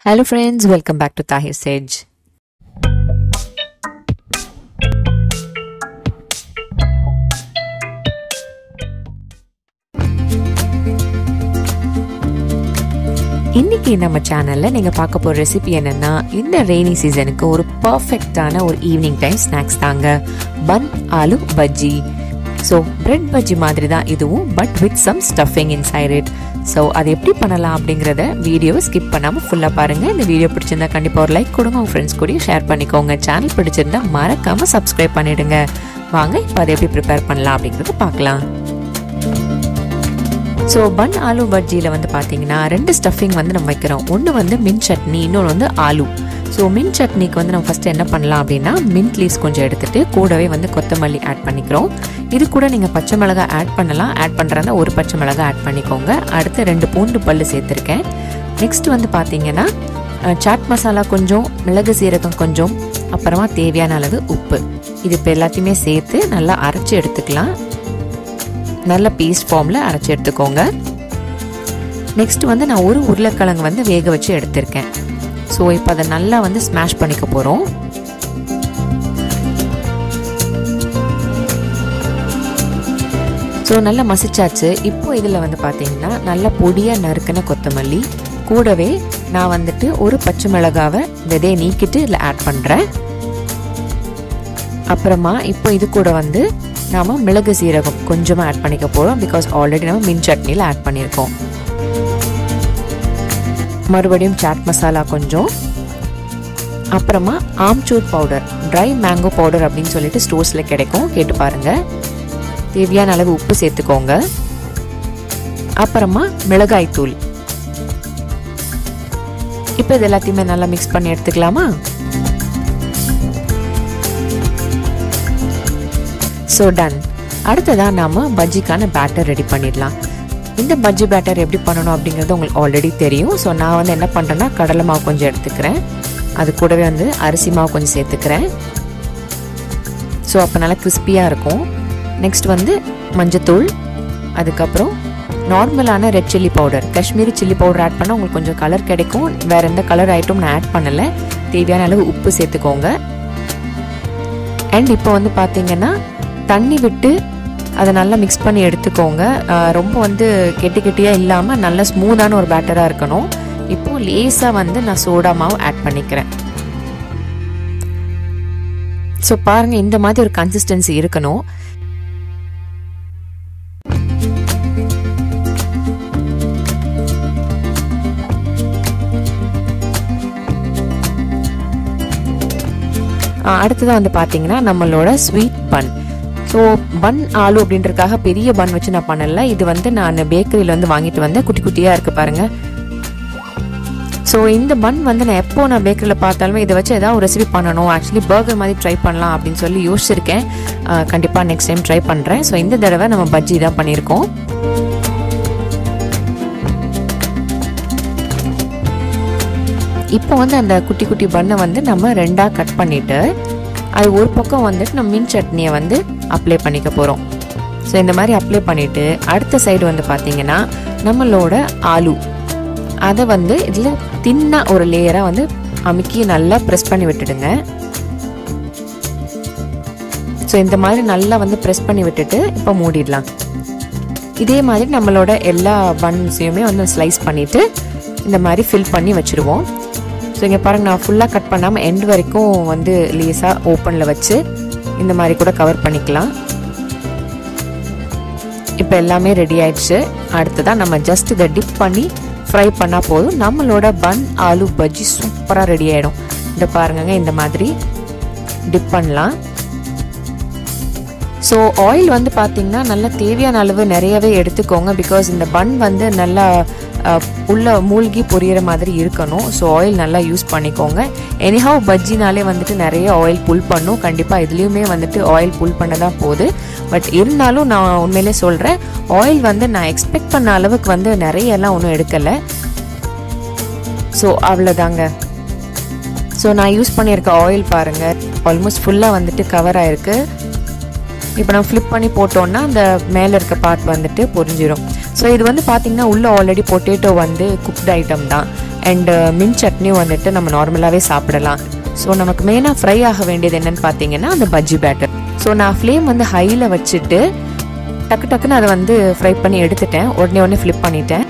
Hello friends, welcome back to Tahir Sage. இன்னைக்கு நம்ம சேனல்ல நீங்க பார்க்க போற ரெசிபி என்னன்னா இந்த ரெய்னி சீசனுக்கு ஒரு பர்ஃபெக்டான ஒரு ஈவினிங் டைம் ஸ்நாக்ஸ் தாங்க bun aloo bajji so bread bajji மாதிரி தான் இதுவும் but with some stuffing inside it so அது எப்படி பண்ணலாம் அப்படிங்கிறத வீடியோவை ஸ்கிப் பண்ணாமல் ஃபுல்லாக பாருங்கள் இந்த வீடியோ பிடிச்சிருந்தா கண்டிப்பாக ஒரு லைக் கொடுங்க உங்கள் ஃப்ரெண்ட்ஸ் கூடயும் ஷேர் பண்ணிக்கோங்க சேனல் பிடிச்சிருந்தா மறக்காமல் சப்ஸ்கிரைப் பண்ணிடுங்க வாங்க இப்போ அதை எப்படி ப்ரிப்பேர் பண்ணலாம் அப்படிங்கிறத பார்க்கலாம் ஸோ பன் ஆலு பஜ்ஜியில் வந்து பார்த்தீங்கன்னா ரெண்டு ஸ்டஃபிங் வந்து நம்ம வைக்கிறோம் ஒன்று வந்து மின் சட்னி இன்னொன்று வந்து ஆலு ஸோ மின் சட்னிக்கு வந்து நம்ம ஃபஸ்ட்டு என்ன பண்ணலாம் அப்படின்னா மின்ட் லீவ்ஸ் கொஞ்சம் எடுத்துகிட்டு கூடவே வந்து கொத்தமல்லி ஆட் பண்ணிக்கிறோம் இது கூட நீங்கள் பச்சை மிளகாய் ஆட் பண்ணலாம் ஆட் பண்ணுறதா ஒரு பச்சை மிளகாய் ஆட் பண்ணிக்கோங்க அடுத்து ரெண்டு பூண்டு பல் சேர்த்துருக்கேன் நெக்ஸ்ட் வந்து பார்த்தீங்கன்னா சாட் மசாலா கொஞ்சம் மிளகு சீரகம் கொஞ்சம் அப்புறமா தேவையான அளவு உப்பு இது இப்போ எல்லாத்தையுமே சேர்த்து நல்லா அரைச்சி எடுத்துக்கலாம் நல்ல பேஸ்ட் ஃபார்மில் அரைச்சி எடுத்துக்கோங்க நெக்ஸ்ட் வந்து நான் ஒரு உருளைக்கிழங்கு வந்து வேக வச்சு எடுத்திருக்கேன் ஸோ இப்போ அதை நல்லா வந்து ஸ்மாஷ் பண்ணிக்க போகிறோம் ஸோ நல்லா மசிச்சாச்சு இப்போ இதில் வந்து பார்த்தீங்கன்னா நல்ல பொடியாக நறுக்கின கொத்தமல்லி கூடவே நான் வந்துட்டு ஒரு பச்சை மிளகாவை விதையை நீக்கிட்டு இதில் ஆட் பண்ணுறேன் அப்புறமா இப்போ இது கூட வந்து நாம் மிளகு சீரகம் கொஞ்சமாக ஆட் பண்ணிக்க போகிறோம் பிகாஸ் ஆல்ரெடி நம்ம மின் சட்னியில் ஆட் பண்ணியிருக்கோம் மறுபடியும் சாட் மசாலா கொஞ்சம் அப்புறமா amchur powder dry mango powder அப்படின்னு சொல்லிட்டு ஸ்டோர்ஸில் கிடைக்கும் கேட்டு பாருங்கள் தேவையான அளவு உப்பு சேர்த்துக்கோங்க அப்புறமா மிளகாய் தூள் இப்போ இது எல்லாத்தையுமே நல்லா மிக்ஸ் பண்ணி எடுத்துக்கலாமா ஸோ டன் அடுத்ததாக நாம் பஜ்ஜிக்கான பேட்டர் ரெடி பண்ணிடலாம் இந்த பஜ்ஜி பேட்டர் எப்படி பண்ணணும் அப்படிங்கிறது உங்களுக்கு ஆல்ரெடி தெரியும் ஸோ நான் வந்து என்ன பண்ணுறேன்னா கடலை மாவு கொஞ்சம் எடுத்துக்கிறேன் அது கூடவே வந்து அரிசி மாவு கொஞ்சம் சேர்த்துக்கிறேன் ஸோ அப்போ நல்லா கிறிஸ்பியாக இருக்கும் நெக்ஸ்ட் வந்து மஞ்சத்தூள் அதுக்கப்புறம் நார்மலான red chilli powder Kashmiri chilli powder add பண்ணால் உங்களுக்கு கொஞ்சம் கலர் கிடைக்கும் வேறு எந்த கலர் ஐட்டம் நான் ஆட் பண்ணலை தேவையான அளவு உப்பு சேர்த்துக்கோங்க அண்ட் இப்போ வந்து பார்த்தீங்கன்னா தண்ணி விட்டு அதை நல்லா மிக்ஸ் பண்ணி எடுத்துக்கோங்க ரொம்ப வந்து கெட்டி கெட்டியாக இல்லாமல் நல்ல ஸ்மூத்தான ஒரு பேட்டராக இருக்கணும் இப்போது லேஸாக வந்து நான் சோடா மாவு ஆட் பண்ணிக்கிறேன் ஸோ பாருங்கள் இந்த மாதிரி ஒரு கன்சிஸ்டன்சி இருக்கணும் அடுத்ததாக வந்து பார்த்தீங்கன்னா நம்மளோட sweet bun so bun aloo அப்படின்றதுக்காக பெரிய பன் வச்சு நான் பண்ணல இது வந்து நான் பேக்கரியில் வந்து வாங்கிட்டு வந்தேன் குட்டி குட்டியாக இருக்குது பாருங்கள் ஸோ இந்த பன் வந்து நான் எப்போ நான் பேக்கரியில் பார்த்தாலுமே இதை வச்சு ஏதாவது ஒரு ரெசிபி பண்ணணும் ஆக்சுவலி பர்கர் மாதிரி ட்ரை பண்ணலாம் அப்படின்னு சொல்லி யோசிச்சிருக்கேன் கண்டிப்பாக நெக்ஸ்ட் டைம் ட்ரை பண்ணுறேன் ஸோ இந்த தடவை நம்ம பஜ்ஜி தான் பண்ணியிருக்கோம் இப்போ வந்து அந்த குட்டி குட்டி பண்ணை வந்து நம்ம ரெண்டாக கட் பண்ணிவிட்டு அது ஒரு பக்கம் வந்துட்டு நம்ம மின் சட்னியை வந்து அப்ளை பண்ணிக்க போகிறோம் ஸோ இந்த மாதிரி அப்ளை பண்ணிவிட்டு அடுத்த சைடு வந்து பார்த்திங்கன்னா நம்மளோட ஆலு அதை வந்து இதில் தின்னாக ஒரு லேயராக வந்து அமுக்கி நல்லா ப்ரெஸ் பண்ணி விட்டுடுங்க ஸோ இந்த மாதிரி நல்லா வந்து ப்ரெஸ் பண்ணி விட்டுட்டு இப்போ மூடிடலாம் இதே மாதிரி நம்மளோட எல்லா பன்ஸையுமே வந்து ஸ்லைஸ் பண்ணிவிட்டு இந்த மாதிரி ஃபில் பண்ணி வச்சுருவோம் ஸோ இங்கே பாருங்கள் நான் ஃபுல்லாக கட் பண்ணாமல் எண்ட் வரைக்கும் வந்து லேஸாக ஓப்பனில் வச்சு இந்த மாதிரி கூட கவர் பண்ணிக்கலாம் இப்போ எல்லாமே ரெடி ஆயிடுச்சு அடுத்ததாக நம்ம ஜஸ்ட் இதை டிப் பண்ணி ஃப்ரை பண்ணால் போதும் நம்மளோட பன் ஆலு பஜ்ஜி சூப்பராக ரெடி ஆகிடும் இந்த பாருங்க இந்த மாதிரி டிப் பண்ணலாம் ஸோ ஆயில் வந்து பார்த்திங்கன்னா நல்லா தேவையான அளவு நிறையவே எடுத்துக்கோங்க பிகாஸ் இந்த பன் வந்து நல்லா உள்ள மூழ்கி பொரியிற மாதிரி இருக்கணும் ஸோ ஆயில் நல்லா யூஸ் பண்ணிக்கோங்க எனிஹாவ் பஜ்ஜினாலே வந்துட்டு நிறைய ஆயில் புல் பண்ணும் கண்டிப்பாக இதுலேயுமே வந்துட்டு ஆயில் புல் பண்ண தான் போகுது பட் இருந்தாலும் நான் உண்மையிலே சொல்கிறேன் ஆயில் வந்து நான் எக்ஸ்பெக்ட் பண்ண அளவுக்கு வந்து நிறைய எல்லாம் ஒன்றும் எடுக்கலை ஸோ அவ்வளோதாங்க ஸோ நான் யூஸ் பண்ணியிருக்க ஆயில் பாருங்கள் ஆல்மோஸ்ட் ஃபுல்லாக வந்துட்டு கவர் ஆயிருக்கு இப்போ நம்ம ஃப்ளிப் பண்ணி போட்டோன்னா அந்த மேலே இருக்க பார்ட் வந்துட்டு பொரிஞ்சிடும் ஸோ இது வந்து பார்த்தீங்கன்னா உள்ளே ஆல்ரெடி பொட்டேட்டோ வந்து குக்ட் ஐட்டம் தான் அண்டு மின் சட்னியும் வந்துட்டு நம்ம நார்மலாகவே சாப்பிடலாம் ஸோ நமக்கு மெயினாக ஃப்ரை ஆக வேண்டியது என்னன்னு பார்த்தீங்கன்னா அந்த பஜ்ஜி பேட்டர் ஸோ நான் ஃப்ளேம் வந்து ஹையில் வச்சுட்டு டக்கு டக்குன்னு அதை வந்து ஃப்ரை பண்ணி எடுத்துட்டேன் உடனே உடனே ஃப்ளிப் பண்ணிட்டேன்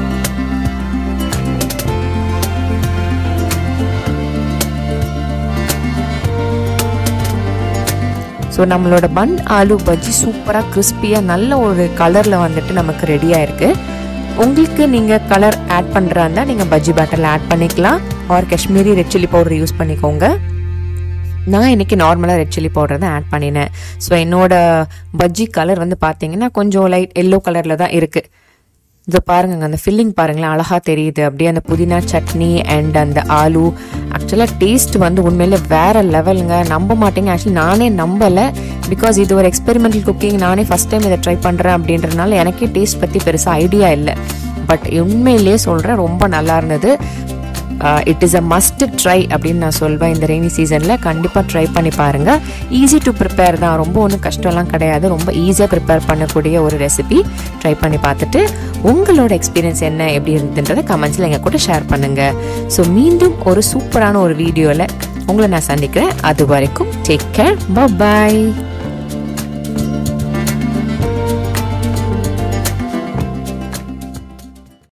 ஸோ நம்மளோட பன் ஆலு பஜ்ஜி சூப்பராக கிறிஸ்பியாக நல்ல ஒரு கலரில் வந்துட்டு நமக்கு ரெடியாக இருக்குது உங்களுக்கு நீங்கள் கலர் ஆட் பண்ணுறா இருந்தால் நீங்கள் பஜ்ஜி பேட்டரில் ஆட் பண்ணிக்கலாம் or Kashmiri red chilli powder use பண்ணிக்கோங்க நான் இன்னைக்கு நார்மலாக ரெட் சில்லி பவுடர் தான் ஆட் பண்ணினேன் ஸோ என்னோட பஜ்ஜி கலர் வந்து பார்த்தீங்கன்னா கொஞ்சம் லைட் எல்லோ கலரில் தான் இருக்குது இது பாருங்க அந்த ஃபில்லிங் பாருங்களேன் அழகா தெரியுது அப்படியே அந்த புதினா சட்னி அண்ட் அந்த ஆலு ஆக்சுவலாக டேஸ்ட் வந்து உண்மையில வேற லெவலுங்க நம்ப மாட்டேங்க ஆக்சுவலி நானே நம்பலை பிகாஸ் இது ஒரு எக்ஸ்பெரிமெண்டல் குக்கிங் நானே ஃபர்ஸ்ட் டைம் இதை ட்ரை பண்ணுறேன் அப்படின்றனால எனக்கே டேஸ்ட் பற்றி பெருசாக ஐடியா இல்லை பட் உண்மையிலேயே சொல்கிறேன் ரொம்ப நல்லா இருந்தது it is a must try அப்படின்னு நான் சொல்வேன் இந்த ரெய்னி சீசனில் கண்டிப்பாக ட்ரை பண்ணி பாருங்கள் ஈஸி டு ப்ரிப்பேர் தான் ரொம்ப ஒன்றும் கஷ்டம்லாம் கிடையாது ரொம்ப ஈஸியாக ப்ரிப்பேர் பண்ணக்கூடிய ஒரு ரெசிபி ட்ரை பண்ணி பார்த்துட்டு உங்களோட எக்ஸ்பீரியன்ஸ் என்ன எப்படி இருந்ததுன்றதை கமெண்ட்ஸில் எங்கள் கூட ஷேர் பண்ணுங்கள் ஸோ மீண்டும் ஒரு சூப்பரான ஒரு வீடியோவில் உங்களை நான் சந்திக்கிறேன் அது வரைக்கும் டேக் கேர் பாய்